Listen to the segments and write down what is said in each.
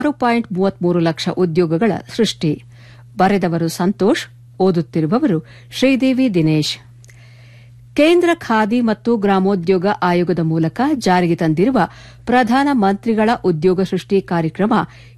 ಆರು ಪಾಯಿಂಟ್ ಮೂವತ್ಮೂರು ಲಕ್ಷ ಉದ್ಯೋಗಗಳ ಸೃಷ್ಟಿ ಬರೆದವರು ಸಂತೋಷ್ ಓದುತ್ತಿರುವವರು ಶ್ರೀದೇವಿ ದಿನೇಶ್ ಕೇಂದ್ರ ಖಾದಿ ಮತ್ತು ಗ್ರಾಮೋದ್ಯೋಗ ಆಯೋಗದ ಮೂಲಕ ಜಾರಿಗೆ ತಂದಿರುವ ಪ್ರಧಾನ ಮಂತ್ರಿಗಳ ಉದ್ಯೋಗ ಸೃಷ್ಟಿ ಕಾರ್ಯಕ್ರಮ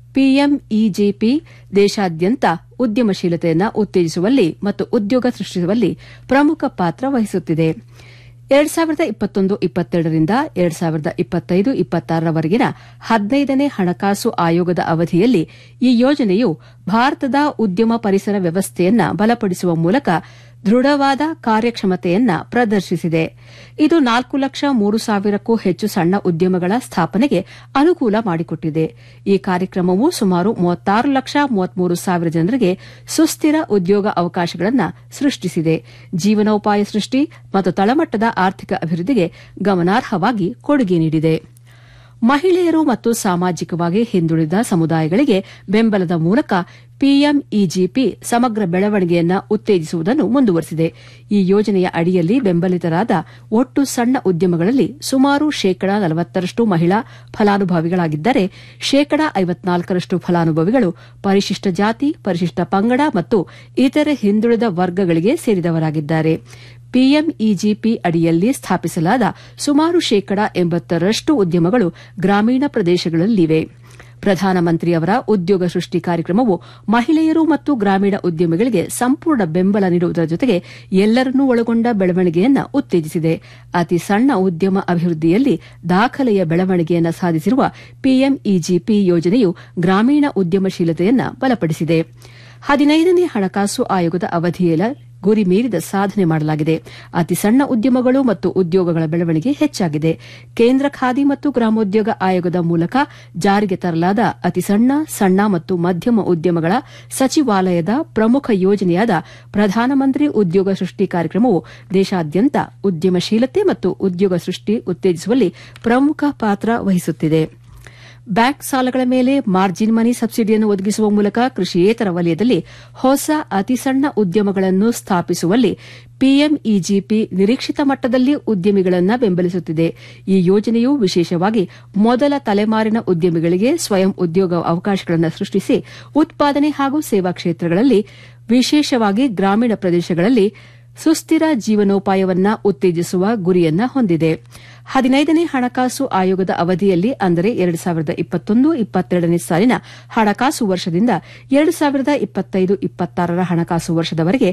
ಪಿಎಂಇಜಿಪಿ ದೇಶಾದ್ಯಂತ ಉದ್ಯಮಶೀಲತೆಯನ್ನು ಉತ್ತೇಜಿಸುವಲ್ಲಿ ಮತ್ತು ಉದ್ಯೋಗ ಸೃಷ್ಟಿಸುವಲ್ಲಿ ಪ್ರಮುಖ ಪಾತ್ರ ವಹಿಸುತ್ತಿದೆ ಎರಡ್ ಸಾವಿರದ ಇಪ್ಪತ್ತೊಂದು ಇಪ್ಪತ್ತೆರಡರಿಂದ ಎರಡ್ ಸಾವಿರದ ಇಪ್ಪತ್ತೈದು ಇಪ್ಪತ್ತಾರರವರೆಗಿನ ಹದಿನೈದನೇ ಹಣಕಾಸು ಆಯೋಗದ ಅವಧಿಯಲ್ಲಿ ಈ ಯೋಜನೆಯು ಭಾರತದ ಉದ್ಯಮ ಪರಿಸರ ವ್ಯವಸ್ಥೆಯನ್ನ ಬಲಪಡಿಸುವ ಮೂಲಕ ದೃಢವಾದ ಕಾರ್ಯಕ್ಷಮತೆಯನ್ನ ಪ್ರದರ್ಶಿಸಿದೆ ಇದು ನಾಲ್ಕು ಲಕ್ಷ ಮೂರು ಸಾವಿರಕ್ಕೂ ಹೆಚ್ಚು ಸಣ್ಣ ಉದ್ಯಮಗಳ ಸ್ಥಾಪನೆಗೆ ಅನುಕೂಲ ಮಾಡಿಕೊಟ್ಟಿದೆ ಈ ಕಾರ್ಯಕ್ರಮವು ಸುಮಾರು ಮೂವತ್ತಾರು ಲಕ್ಷ ಮೂವತ್ಮೂರು ಸಾವಿರ ಜನರಿಗೆ ಸುಸ್ಥಿರ ಉದ್ಯೋಗ ಅವಕಾಶಗಳನ್ನು ಸೃಷ್ಟಿಸಿದೆ ಜೀವನೋಪಾಯ ಸೃಷ್ಟಿ ಮತ್ತು ತಳಮಟ್ಟದ ಆರ್ಥಿಕ ಅಭಿವೃದ್ಧಿಗೆ ಗಮನಾರ್ಹವಾಗಿ ಕೊಡುಗೆ ನೀಡಿದೆ ಮಹಿಳೆಯರು ಮತ್ತು ಸಾಮಾಜಿಕವಾಗಿ ಹಿಂದುಳಿದ ಸಮುದಾಯಗಳಿಗೆ ಬೆಂಬಲದ ಮೂಲಕ ಪಿಎಂಇಜಿಪಿ ಸಮಗ್ರ ಬೆಳವಣಿಗೆಯನ್ನು ಉತ್ತೇಜಿಸುವುದನ್ನು ಮುಂದುವರೆಸಿದೆ ಈ ಯೋಜನೆಯ ಅಡಿಯಲ್ಲಿ ಬೆಂಬಲಿತರಾದ ಒಟ್ಟು ಸಣ್ಣ ಉದ್ಯಮಗಳಲ್ಲಿ ಸುಮಾರು ಶೇಕಡಾ ನಲವತ್ತರಷ್ಟು ಮಹಿಳಾ ಫಲಾನುಭವಿಗಳಾಗಿದ್ದರೆ ಶೇಕಡಾ ಐವತ್ನಾಲ್ಕರಷ್ಟು ಫಲಾನುಭವಿಗಳು ಪರಿಶಿಷ್ಟ ಜಾತಿ ಪರಿಶಿಷ್ಟ ಪಂಗಡ ಮತ್ತು ಇತರೆ ಹಿಂದುಳಿದ ವರ್ಗಗಳಿಗೆ ಸೇರಿದವರಾಗಿದ್ದಾರೆ ಪಿಎಂಇಜಿಪಿ ಅಡಿಯಲ್ಲಿ ಸ್ಥಾಪಿಸಲಾದ ಸುಮಾರು ಶೇಕಡಾ ಎಂಬತ್ತರಷ್ಟು ಉದ್ಯಮಗಳು ಗ್ರಾಮೀಣ ಪ್ರದೇಶಗಳಲ್ಲಿವೆ ಪ್ರಧಾನಮಂತ್ರಿಯವರ ಉದ್ಯೋಗ ಸೃಷ್ಟಿ ಕಾರ್ಯಕ್ರಮವು ಮಹಿಳೆಯರು ಮತ್ತು ಗ್ರಾಮೀಣ ಉದ್ಯಮಿಗಳಿಗೆ ಸಂಪೂರ್ಣ ಬೆಂಬಲ ನೀಡುವುದರ ಜೊತೆಗೆ ಎಲ್ಲರನ್ನೂ ಒಳಗೊಂಡ ಬೆಳವಣಿಗೆಯನ್ನು ಉತ್ತೇಜಿಸಿದೆ ಅತಿ ಸಣ್ಣ ಉದ್ಯಮ ಅಭಿವೃದ್ಧಿಯಲ್ಲಿ ದಾಖಲೆಯ ಬೆಳವಣಿಗೆಯನ್ನು ಸಾಧಿಸಿರುವ ಪಿಎಂಇಜಿಪಿ ಯೋಜನೆಯು ಗ್ರಾಮೀಣ ಉದ್ಯಮಶೀಲತೆಯನ್ನು ಬಲಪಡಿಸಿದೆ ಹದಿನೈದನೇ ಹಣಕಾಸು ಆಯೋಗದ ಅವಧಿಯಲ್ಲಿ ಗುರಿ ಮೀರಿದ ಸಾಧನೆ ಮಾಡಲಾಗಿದೆ ಅತಿ ಸಣ್ಣ ಉದ್ಯಮಗಳು ಮತ್ತು ಉದ್ಯೋಗಗಳ ಬೆಳವಣಿಗೆ ಹೆಚ್ಚಾಗಿದೆ ಕೇಂದ್ರ ಖಾದಿ ಮತ್ತು ಗ್ರಾಮೋದ್ಯೋಗ ಆಯೋಗದ ಮೂಲಕ ಜಾರಿಗೆ ತರಲಾದ ಅತಿ ಸಣ್ಣ ಸಣ್ಣ ಮತ್ತು ಮಧ್ಯಮ ಉದ್ಯಮಗಳ ಸಚಿವಾಲಯದ ಪ್ರಮುಖ ಯೋಜನೆಯಾದ ಪ್ರಧಾನಮಂತ್ರಿ ಉದ್ಯೋಗ ಸೃಷ್ಟಿ ಕಾರ್ಯಕ್ರಮವು ದೇಶಾದ್ಯಂತ ಉದ್ಯಮಶೀಲತೆ ಮತ್ತು ಉದ್ಯೋಗ ಸೃಷ್ಟಿ ಉತ್ತೇಜಿಸುವಲ್ಲಿ ಪ್ರಮುಖ ಪಾತ್ರ ವಹಿಸುತ್ತಿದೆ ಬ್ಯಾಂಕ್ ಸಾಲಗಳ ಮೇಲೆ ಮಾರ್ಜಿನ್ ಮನಿ ಸಬ್ಸಿಡಿಯನ್ನು ಒದಗಿಸುವ ಮೂಲಕ ಕೃಷಿಯೇತರ ವಲಯದಲ್ಲಿ ಹೊಸ ಅತಿಸಣ್ಣ ಉದ್ಯಮಗಳನ್ನು ಸ್ಥಾಪಿಸುವಲ್ಲಿ ಪಿಎಂಇಜಿಪಿ ನಿರೀಕ್ಷಿತ ಮಟ್ಟದಲ್ಲಿ ಉದ್ಯಮಿಗಳನ್ನು ಬೆಂಬಲಿಸುತ್ತಿದೆ ಈ ಯೋಜನೆಯು ವಿಶೇಷವಾಗಿ ಮೊದಲ ತಲೆಮಾರಿನ ಉದ್ಯಮಿಗಳಿಗೆ ಸ್ವಯಂ ಉದ್ಯೋಗ ಅವಕಾಶಗಳನ್ನು ಸೃಷ್ಟಿಸಿ ಉತ್ಪಾದನೆ ಹಾಗೂ ಸೇವಾ ಕ್ಷೇತ್ರಗಳಲ್ಲಿ ವಿಶೇಷವಾಗಿ ಗ್ರಾಮೀಣ ಪ್ರದೇಶಗಳಲ್ಲಿ ಸುಸ್ಥಿರ ಜೀವನೋಪಾಯವನ್ನ ಉತ್ತೇಜಿಸುವ ಗುರಿಯನ್ನ ಹೊಂದಿದೆ ಹದಿನೈದನೇ ಹಣಕಾಸು ಆಯೋಗದ ಅವಧಿಯಲ್ಲಿ ಅಂದರೆ ಎರಡು ಸಾವಿರದ ಇಪ್ಪತ್ತೊಂದು ಇಪ್ಪತ್ತೆರಡನೇ ಸಾಲಿನ ಹಣಕಾಸು ವರ್ಷದಿಂದ ಎರಡು ಸಾವಿರದ ಇಪ್ಪತ್ತೈದು ಇಪ್ಪತ್ತಾರರ ಹಣಕಾಸು ವರ್ಷದವರೆಗೆ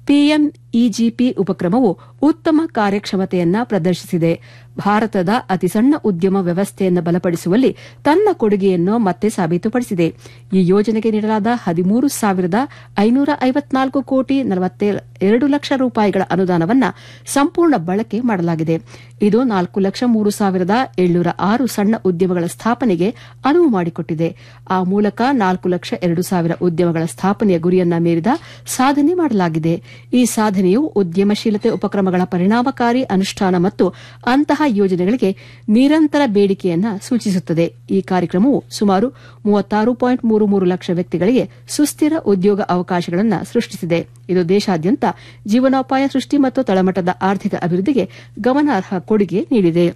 ಪಿಎಂಇಜಿಪಿ ಉಪಕ್ರಮವು ಉತ್ತಮ ಕಾರ್ಯಕ್ಷಮತೆಯನ್ನ ಪ್ರದರ್ಶಿಸಿದೆ ಭಾರತದ ಅತಿಸಣ್ಣ ಉದ್ಯಮ ವ್ಯವಸ್ಥೆಯನ್ನು ಬಲಪಡಿಸುವಲ್ಲಿ ತನ್ನ ಕೊಡುಗೆಯನ್ನು ಮತ್ತೆ ಸಾಬೀತುಪಡಿಸಿದೆ ಈ ಯೋಜನೆಗೆ ನೀಡಲಾದ ಹದಿಮೂರು ಸಾವಿರದ ಐನೂರ ಐವತ್ನಾಲ್ಕು ಕೋಟಿ ಎರಡು ಲಕ್ಷ ರೂಪಾಯಿಗಳ ಅನುದಾನವನ್ನು ಸಂಪೂರ್ಣ ಬಳಕೆ ಮಾಡಲಾಗಿದೆ ಇದು ನಾಲ್ಕು ಲಕ್ಷ ಮೂರು ಸಾವಿರದ ಏಳ್ನೂರ ಆರು ಸಣ್ಣ ಉದ್ಯಮಗಳ ಸ್ಥಾಪನೆಗೆ ಅನುವು ಮಾಡಿಕೊಟ್ಟಿದೆ ಆ ಮೂಲಕ ನಾಲ್ಕು ಲಕ್ಷ ಎರಡು ಸಾವಿರ ಉದ್ಯಮಗಳ ಸ್ಥಾಪನೆಯ ಗುರಿಯನ್ನ ಮೀರಿದ ಸಾಧನೆ ಮಾಡಲಾಗಿದೆ ಈ ಸಾಧನೆಯು ಉದ್ಯಮಶೀಲತೆ ಉಪಕ್ರಮಗಳ ಪರಿಣಾಮಕಾರಿ ಅನುಷ್ಠಾನ ಮತ್ತು ಅಂತಹ ಯೋಜನೆಗಳಿಗೆ ನಿರಂತರ ಬೇಡಿಕೆಯನ್ನ ಸೂಚಿಸುತ್ತದೆ ಈ ಕಾರ್ಯಕ್ರಮವು ಸುಮಾರು ಮೂವತ್ತಾರು ಪಾಯಿಂಟ್ ಮೂರು ಮೂರು ಲಕ್ಷ ವ್ಯಕ್ತಿಗಳಿಗೆ ಸುಸ್ಥಿರ ಉದ್ಯೋಗ ಅವಕಾಶಗಳನ್ನು ಸೃಷ್ಟಿಸಿದೆ ಇದು ದೇಶಾದ್ಯಂತ ಜೀವನೋಪಾಯ ಸೃಷ್ಟಿ ಮತ್ತು ತಳಮಟ್ಟದ ಆರ್ಥಿಕ ಅಭಿವೃದ್ಧಿಗೆ ಗಮನಾರ್ಹ ಕೊಡುಗೆ ನೀಡಿದೆ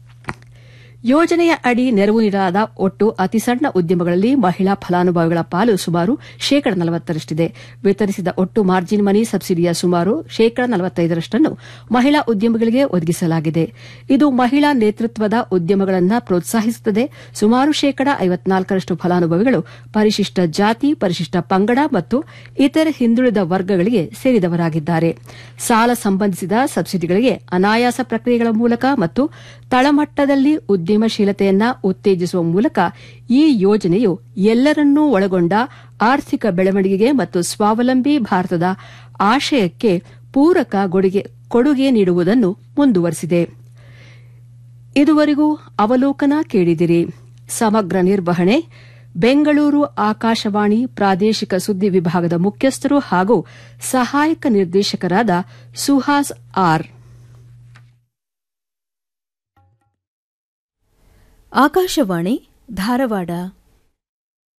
ಯೋಜನೆಯ ಅಡಿ ನೆರವು ನೀಡಲಾದ ಒಟ್ಟು ಅತಿಸಣ್ಣ ಉದ್ಯಮಗಳಲ್ಲಿ ಮಹಿಳಾ ಫಲಾನುಭವಿಗಳ ಪಾಲು ಸುಮಾರು ಶೇಕಡ ನಲವತ್ತರಷ್ಟಿದೆ ವಿತರಿಸಿದ ಒಟ್ಟು ಮಾರ್ಜಿನ್ ಮನಿ ಸಬ್ಸಿಡಿಯ ಸುಮಾರು ಶೇಕಡ ನಲವತ್ತೈದರಷ್ಟನ್ನು ಮಹಿಳಾ ಉದ್ಯಮಿಗಳಿಗೆ ಒದಗಿಸಲಾಗಿದೆ ಇದು ಮಹಿಳಾ ನೇತೃತ್ವದ ಉದ್ಯಮಗಳನ್ನು ಪ್ರೋತ್ಸಾಹಿಸುತ್ತದೆ ಸುಮಾರು ಶೇಕಡ ಐವತ್ನಾಲ್ಕರಷ್ಟು ಫಲಾನುಭವಿಗಳು ಪರಿಶಿಷ್ಟ ಜಾತಿ ಪರಿಶಿಷ್ಟ ಪಂಗಡ ಮತ್ತು ಇತರೆ ಹಿಂದುಳಿದ ವರ್ಗಗಳಿಗೆ ಸೇರಿದವರಾಗಿದ್ದಾರೆ ಸಾಲ ಸಂಬಂಧಿಸಿದ ಸಬ್ಸಿಡಿಗಳಿಗೆ ಅನಾಯಾಸ ಪ್ರಕ್ರಿಯೆಗಳ ಮೂಲಕ ಮತ್ತು ತಳಮಟ್ಟದಲ್ಲಿ ಉದ್ಯಮಶೀಲತೆಯನ್ನ ಉತ್ತೇಜಿಸುವ ಮೂಲಕ ಈ ಯೋಜನೆಯು ಎಲ್ಲರನ್ನೂ ಒಳಗೊಂಡ ಆರ್ಥಿಕ ಬೆಳವಣಿಗೆಗೆ ಮತ್ತು ಸ್ವಾವಲಂಬಿ ಭಾರತದ ಆಶಯಕ್ಕೆ ಪೂರಕ ಕೊಡುಗೆ ನೀಡುವುದನ್ನು ಮುಂದುವರೆಸಿದೆ ಇದುವರೆಗೂ ಅವಲೋಕನ ಕೇಳಿದಿರಿ ಸಮಗ್ರ ನಿರ್ವಹಣೆ ಬೆಂಗಳೂರು ಆಕಾಶವಾಣಿ ಪ್ರಾದೇಶಿಕ ಸುದ್ದಿ ವಿಭಾಗದ ಮುಖ್ಯಸ್ಥರು ಹಾಗೂ ಸಹಾಯಕ ನಿರ್ದೇಶಕರಾದ ಸುಹಾಸ್ ಆರ್ ಆಕಾಶವಾಣಿ ಧಾರವಾಡ